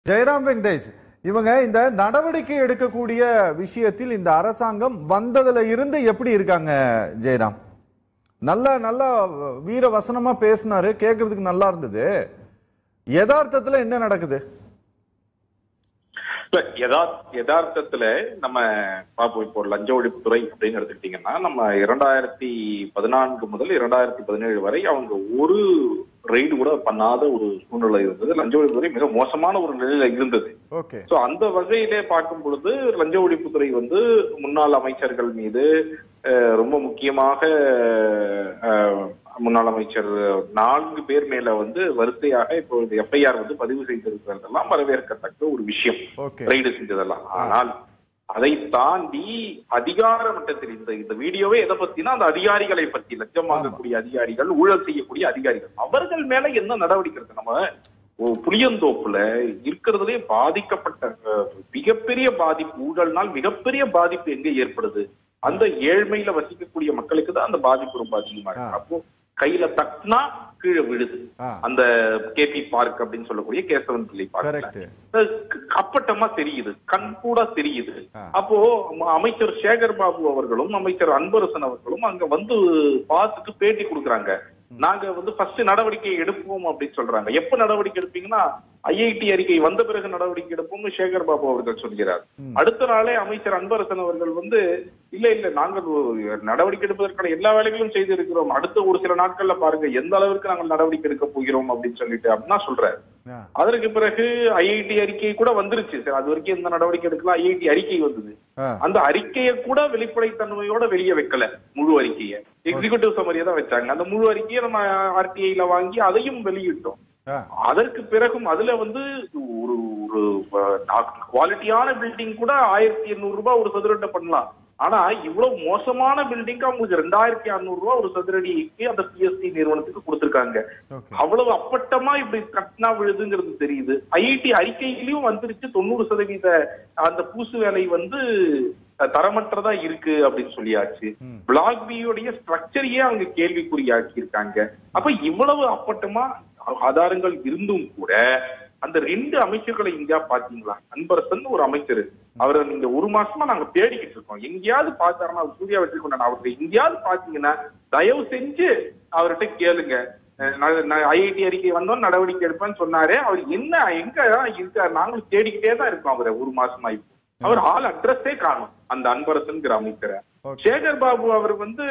ஜெயராம் வெங்கடேஷ் இவங்க இந்த நடவடிக்கை எடுக்கக்கூடிய விஷயத்தில் இந்த அரசாங்கம் வந்ததுல இருந்து எப்படி இருக்காங்க ஜெயராம் நல்ல நல்ல வீர வசனமா பேசினாரு கேட்கறதுக்கு நல்லா இருந்தது யதார்த்தத்துல என்ன நடக்குது இல்ல யதா யதார்த்தத்துல நம்ம பார்ப்போம் இப்போ லஞ்ச ஒழிப்புத்துறை அப்படின்னு எடுத்துக்கிட்டீங்கன்னா நம்ம இரண்டாயிரத்தி பதினான்கு முதல் இரண்டாயிரத்தி பதினேழு வரை அவங்க ஒரு ரெய்டு கூட பண்ணாத ஒரு சூழ்நிலை இருந்தது லஞ்ச ஒழிப்புத்துறை மிக மோசமான ஒரு நிலையில இருந்தது ஓகே சோ அந்த வகையிலே பார்க்கும் பொழுது லஞ்ச ஒழிப்புத்துறை வந்து முன்னாள் அமைச்சர்கள் மீது அஹ், ரொம்ப முக்கியமாக அஹ், முன்னாள் அமைச்சர் நான்கு பேர் மேல வந்து வரிசையாக இப்போ எஃப்ஐஆர் வந்து பதிவு செய்திருக்கிறதெல்லாம் வரவேற்கத்தக்க ஒரு விஷயம் ஓகே ரைடு செஞ்சதெல்லாம் ஆனால் அதை தாண்டி அதிகார மட்டத்தில் இந்த இந்த வீடியோவே எதை பத்தினா அந்த அதிகாரிகளை பத்தி லஞ்சம் வாங்கக்கூடிய அதிகாரிகள் ஊழல் செய்யக்கூடிய அதிகாரிகள் அவர்கள் மேல என்ன நடவடிக்கை இருக்கு நம்ம ஒரு புளியந்தோப்புல இருக்கிறதுலே பாதிக்கப்பட்ட அஹ், மிகப்பெரிய பாதிப்பு ஊழல்னால் மிகப்பெரிய பாதிப்பு எங்க ஏற்படுது அந்த ஏழ்மையில வசிக்கக்கூடிய மக்களுக்கு தான் அந்த பாதிப்பு ரொம்ப அதிகமா இருக்கு அப்போ கையில தட்டினா கீழே விழுது ஆ அந்த கேபி பார்க் அப்படின்னு சொல்லக்கூடிய கேசவன் பிள்ளை பார்க் கரெக்ட் அப்பட்டமா தெரியுது கண் கூட தெரியுது ஆ. அப்போ அம- அமைச்சர் சேகர் பாபு அவர்களும் அமைச்சர் அன்பரசன் அவர்களும் அங்க வந்து பார்த்துட்டு பேட்டி கொடுக்குறாங்க நாங்க வந்து ஃபர்ஸ்ட் நடவடிக்கை எடுப்போம் அப்படின்னு சொல்றாங்க எப்ப நடவடிக்கை எடுப்பீங்கன்னா ஐஐடி அறிக்கை வந்த பிறகு நடவடிக்கை எடுப்போம்னு சேகர் பாபு அவர்கள் சொல்கிறார் ம். அடுத்த நாளே அமைச்சர் அன்பரசன் அவர்கள் வந்து இல்ல இல்ல நாங்கள் ஒரு நடவடிக்கை எடுப்பதற்கான எல்லா வேலைகளும் செய்து இருக்கிறோம் அடுத்த ஒரு சில நாட்கள்ல பாருங்க எந்த அளவிற்கு நாங்கள் நடவடிக்கை எடுக்க போகிறோம் அப்படின்னு சொல்லிட்டு அப்படின்னா சொல்றாரு ஆ, அதற்கு பிறகு ஐஐடி அறிக்கை கூட வந்துருச்சு சரி அது வரைக்கும் எந்த நடவடிக்கை எடுக்கலாம் ஐஐடி அறிக்கை வந்தது ஆ, அந்த அறிக்கையை கூட வெளிப்படைத்தன்மையோட வெளியே வைக்கல முழு அறிக்கையை எக்ஸிகியூட்டிவ் சமரியை தான் வச்சாங்க அந்த முழு அறிக்கையை நம்ம ஆர்டிஐல வாங்கி அதையும் வெளியிட்டோம் ஆ, அதற்கு பிறகும் அதுல வந்து ஒரு ஒரு குவாலிட்டியான பில்டிங் கூட ஆயிரத்தி எண்ணூறு ரூபாய் ஒரு சதுரட்ட பண்ணலாம் ஆனா இவ்வளவு மோசமான பில்டிங்க்கு அவங்களுக்கு ரெண்டாயிரத்தி அறுநூறு ரூபாய் ஒரு சதுரடிக்கு அந்த பிஎஸ்சி நிறுவனத்துக்கு கொடுத்திருக்காங்க ஓகே அவ்வளவு அப்பட்டமா இப்படி கட்டினா விழுதுங்கிறது தெரியுது ஐஐடி அறிக்கையிலயும் வந்துருச்சு தொண்ணூறு சதவீத அந்த பூசு வேலை வந்து அஹ், தரமற்றதா இருக்கு அப்படின்னு சொல்லியாச்சு ம். பிளாக் பியோடைய ஸ்ட்ரக்சரையே அவங்க கேள்விக்குறியாக்கி இருக்காங்க அப்ப இவ்வளவு அப்பட்டமா ஆதாரங்கள் இருந்தும் கூட அந்த ரெண்டு அமைச்சர்களை எங்கேயா பாத்தீங்களா அன்பரசன் ஒரு அமைச்சர் அவரை நீங்க ஒரு மாசமா நாங்க தேடிக்கிட்டு இருக்கோம் எங்கேயாவது பார்த்தாருன்னா அவர் சூர்யா வெற்றி கொண்டான் அவர்கிட்ட எங்கேயாவது பாத்தீங்கன்னா தயவு செஞ்சு அவர்கிட்ட கேளுங்க ஐஐடி அறிக்கை வந்தோம் நடவடிக்கை எடுப்பேன்னு சொன்னாரு அவர் என்ன எங்க இருக்காரு நாங்களும் தேடிக்கிட்டே தான் இருக்கோம் அவரை ஒரு மாசமா இப்போ அவர் ஆள் அட்ரஸே காணும் அந்த அன்பரசன்கிற அமைச்சரை ஓகே சேகர் பாபு அவர் வந்து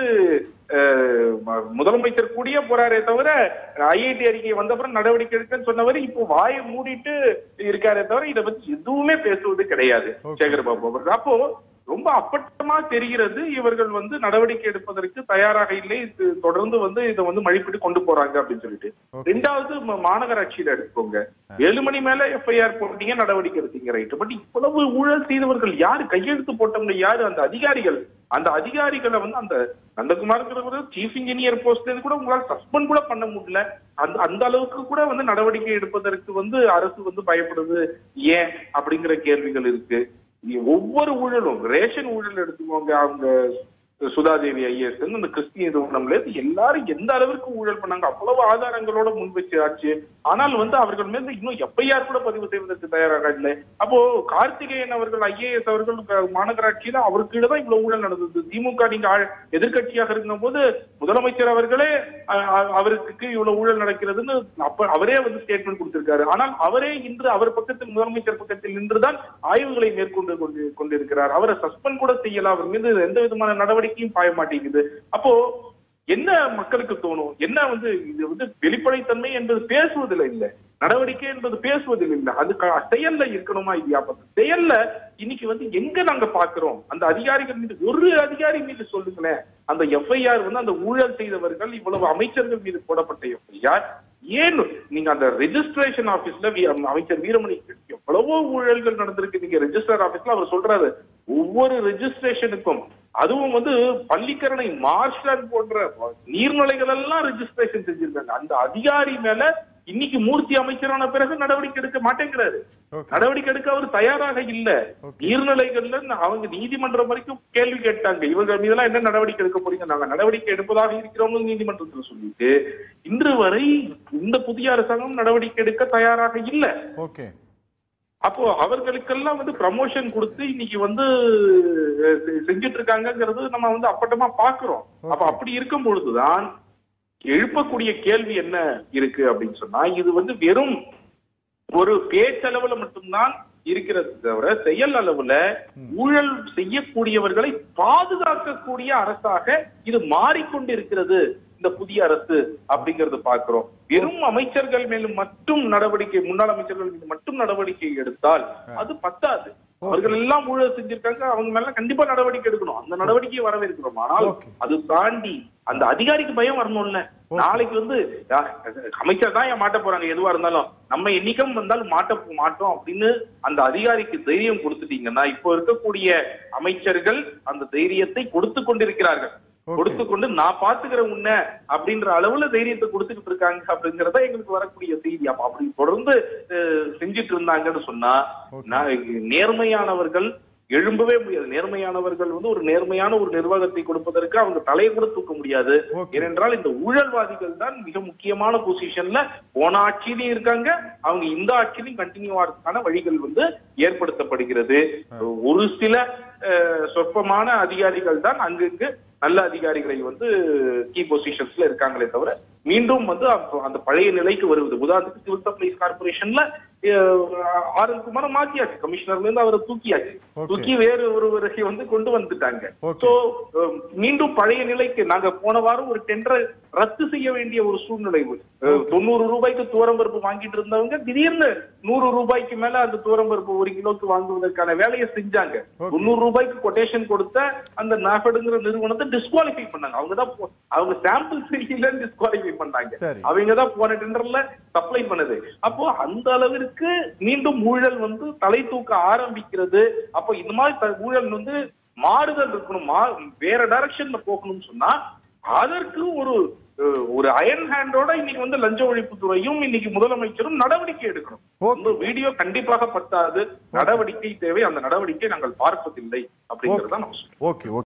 அஹ், ம- முதலமைச்சர் கூடிய போறாரே தவிர ஐஐடி அறிக்கை வந்தப்புறம் நடவடிக்கை எடுக்கன்னு சொன்னவர் இப்போ வாயை மூடிட்டு இருக்காரே தவிர இதை பத்தி எதுவுமே பேசுவது கிடையாது Okay. சேகர் பாபு அவர்கள் அப்போ ரொம்ப அப்பட்டமா தெரிகிறது இவர்கள் வந்து நடவடிக்கை எடுப்பதற்கு தயாராக இல்லை இது தொடர்ந்து வந்து இதை வந்து மழிப்பிட்டு கொண்டு போறாங்க அப்படின்னு சொல்லிட்டு Okay. ரெண்டாவது ம- மாநகராட்சியில எடுத்துக்கோங்க ஏழு மணி மேல எஃப்ஐஆர் போட்டீங்க நடவடிக்கை எடுத்தீங்க ரைட் பட் இவ்வளவு ஊழல் செய்தவர்கள் யாரு கையெழுத்து போட்டவங்க யாரு அந்த அதிகாரிகள் அந்த அதிகாரிகளை வந்து அந்த நந்தகுமார் சீஃப் இன்ஜினியர் போஸ்ட்ல கூட உங்களால சஸ்பெண்ட் கூட பண்ண முடியல அந்த அந்த அளவுக்கு கூட வந்து நடவடிக்கை எடுப்பதற்கு வந்து அரசு வந்து பயப்படுது ஏன் அப்படிங்கிற கேள்விகள் இருக்கு ஒவ்வொரு ஊழலும் ரேஷன் ஊழல் எடுத்துக்கோங்க அவங்க சுதாதேவி ஐஏஎஸ் இந்த கிறிஸ்டிய நிறுவனம்ல இருந்து எல்லாரும் எந்த அளவிற்கு ஊழல் பண்ணாங்க அவ்வளவு ஆதாரங்களோட முன் வச்சு ஆச்சு ஆனால் வந்து அவர்கள் மீது இன்னும் எஃப்ஐஆர் கூட பதிவு செய்வதற்கு தயாராக இல்லை அப்போ கார்த்திகேயன் அவர்கள் ஐஏஎஸ் அவர்கள் க- மாநகராட்சியில அவருக்கு கீழே தான் இவ்வளவு ஊழல் நடந்தது திமுக நீங்க ஆள்- எதிர்க்கட்சியாக இருக்கும் போது முதலமைச்சர் அவர்களே அ- அ- அவருக்கு இவ்வளவு ஊழல் நடக்கிறதுன்னு அப்ப அவரே வந்து ஸ்டேட்மெண்ட் கொடுத்திருக்காரு ஆனால் அவரே இன்று அவர் பக்கத்தில் முதலமைச்சர் பக்கத்தில் நின்றுதான் ஆய்வுகளை மேற்கொண்டு கொண்டு கொண்டிருக்கிறார் அவரை சஸ்பெண்ட் கூட செய்யல அவர் மீது எந்த விதமான நடவடிக்கையும் பாய மாட்டேங்குது அப்போ என்ன மக்களுக்கு தோணும் என்ன வந்து இது வந்து வெளிப்படைத்தன்மை என்பது பேசுவதில் இல்ல நடவடிக்கை என்பது பேசுவதில் இல்ல அது க- செயல்ல இருக்கணுமா இல்லையா அப்ப செயல்ல இன்னைக்கு வந்து எங்க நாங்க பாக்குறோம் அந்த அதிகாரிகள் மீது ஒரு அதிகாரி மீது சொல்லுங்களேன் அந்த எஃப்ஐஆர் வந்து அந்த ஊழல் செய்தவர்கள் இவ்வளவு அமைச்சர்கள் மீது போடப்பட்ட எஃப்ஐஆர் ஏன் நீங்க அந்த ரெஜிஸ்ட்ரேஷன் ஆபீஸ்ல அமைச்சர் வீரமணி எவ்வளவோ ஊழல்கள் நடந்திருக்கு நீங்க ரெஜிஸ்டர் ஆபீஸ்ல அவர் சொல்றாரு ஒவ்வொரு ரெஜிஸ்ட்ரேஷனுக்கும் அதுவும் வந்து பள்ளிக்கரணை மார்ஷல் போன்ற நீர்நிலைகள் எல்லாம் ரெஜிஸ்ட்ரேஷன் செஞ்சிருக்காங்க அந்த அதிகாரி மேல இன்னைக்கு மூர்த்தி அமைச்சரான பிறகு நடவடிக்கை எடுக்க மாட்டேங்கிறாரு ஓகே நடவடிக்கை எடுக்க அவர் தயாராக இல்ல Okay. நீர்நிலைகள்ல அவங்க நீதிமன்றம் வரைக்கும் கேள்வி கேட்டாங்க இவங்க மீதெல்லாம் என்ன நடவடிக்கை எடுக்க போறீங்க நாங்க நடவடிக்கை எடுப்பதாக இருக்கிறோம் நீதிமன்றத்தில் சொல்லிட்டு இன்று வரை இந்த புதிய அரசாங்கம் நடவடிக்கை எடுக்க தயாராக இல்ல ஓகே அப்போ அவர்களுக்கெல்லாம் வந்து ப்ரமோஷன் கொடுத்து இன்னைக்கு வந்து அஹ், செ- செஞ்சுட்டு இருக்காங்கங்கிறது நம்ம வந்து அப்பட்டமா பாக்குறோம் அப்ப அப்படி இருக்கும் பொழுதுதான் எழுப்பக்கூடிய கேள்வி என்ன இருக்கு அப்படின்னு சொன்னா இது வந்து வெறும் ஒரு பேச்சளவுல மட்டும்தான் இருக்கிறது தவிர செயல் அளவுல ஊழல் செய்யக்கூடியவர்களை பாதுகாக்கக்கூடிய அரசாக இது மாறிக்கொண்டு இருக்கிறது இந்த புதிய அரசு அப்படிங்கறது பார்க்கிறோம் வெறும் அமைச்சர்கள் மேலும் மட்டும் நடவடிக்கை முன்னாள் அமைச்சர்கள் மீது மட்டும் நடவடிக்கை எடுத்தால் அது பத்தாது அவர்கள் எல்லாம் ஊழல் செஞ்சிருக்காங்க அவங்க மேல கண்டிப்பா நடவடிக்கை எடுக்கணும் அந்த நடவடிக்கையை வரவேற்கிறோம் ஆனால் Okay. அது தாண்டி அந்த அதிகாரிக்கு பயம் வரணும்ல நாளைக்கு வந்து யா, அமைச்சர் தான் ஏன் மாட்ட போறாங்க எதுவா இருந்தாலும் நம்ம என்னைக்கும் வந்தாலும் மாட்ட மாட்டோம் அப்படின்னு அந்த அதிகாரிக்கு தைரியம் கொடுத்துட்டீங்கன்னா இப்போ இருக்கக்கூடிய அமைச்சர்கள் அந்த தைரியத்தை கொடுத்து கொண்டிருக்கிறார்கள் Okay. கொடுத்து கொண்டு நான் பாத்துக்கிறேன் உன்ன அப்படின்ற அளவுல தைரியத்தை கொடுத்துக்கிட்டு இருக்காங்க அப்படிங்கறத எங்களுக்கு வரக்கூடிய செய்தி அப்ப அப்படி தொடர்ந்து அஹ், செஞ்சிட்டு இருந்தாங்கன்னு சொன்னா Okay. நான் நேர்மையானவர்கள் எழும்பவே முடியாது நேர்மையானவர்கள் வந்து ஒரு நேர்மையான ஒரு நிர்வாகத்தை கொடுப்பதற்கு அவங்க தலையை கூட தூக்க முடியாது Okay. ஏனென்றால் இந்த ஊழல்வாதிகள் தான் மிக முக்கியமான பொசிஷன்ல போன ஆட்சியிலையும் இருக்காங்க அவங்க இந்த ஆட்சியிலையும் கண்டினியூ ஆகிறதுக்கான வழிகள் வந்து ஏற்படுத்தப்படுகிறது ஒரு சில அஹ், சொற்பமான அதிகாரிகள் தான் அங்கங்கு நல்ல அதிகாரிகளை வந்து கீ பொசிஷன்ஸ்ல இருக்காங்களே தவிர மீண்டும் வந்து அப்ப- அந்த பழைய நிலைக்கு வருவது உதாரணத்துக்கு சிவில் சப்ளைஸ் கார்பரேஷன்ல ஆர் என் குமார மாத்தியாச்சு கமிஷனர்ல இருந்து அவரை தூக்கியாச்சு Okay. தூக்கி வேறு ஒருவரை வந்து கொண்டு வந்துட்டாங்க Okay. சோ மீண்டும் பழைய நிலைக்கு நாங்க போன வாரம் ஒரு டெண்டரை ரத்து செய்ய வேண்டிய ஒரு சூழ்நிலை அஹ், தொண்ணூறு ரூபாய்க்கு தூரம்பருப்பு வாங்கிட்டு இருந்தவங்க திடீர்னு நூறு ரூபாய்க்கு மேல அந்த தூரம்பருப்பு ஒரு கிலோக்கு வாங்குவதற்கான வேலையை செஞ்சாங்க Okay. தொண்ணூறு ரூபாய்க்கு கொட்டேஷன் கொடுத்த அந்த நாஃபடுங்கிற நிறுவனத்தை டிஸ்குவாலிஃபை பண்ணாங்க அவங்க தான் போ- அவங்க சாம்பிள் சரியில்லைன்னு டிஸ்குவாலிஃபை பண்ணாங்க சரி. அவங்க தான் போன டெண்டர்ல சப்ளை பண்ணது அப்போ அந்த அளவிற்கு மீண்டும் ஊழல் வந்து தலை தூக்க ஆரம்பிக்கிறது அப்போ இந்த மாதிரி த- ஊழல் வந்து மாறுதல் இருக்கணும் மா- வேற டைரக்ஷன்ல போகணும்னு சொன்னா அதற்கு ஒரு அஹ், ஒரு அயன் ஹேண்டோட இன்னைக்கு வந்து லஞ்ச ஒழிப்பு துறையும் இன்னைக்கு முதலமைச்சரும் நடவடிக்கை எடுக்கணும் Okay. இந்த வீடியோ கண்டிப்பாக பத்தாது நடவடிக்கை தேவை அந்த நடவடிக்கை நாங்கள் பார்ப்பதில்லை அப்படிங்கறத நான் சொல்றேன் ஓகே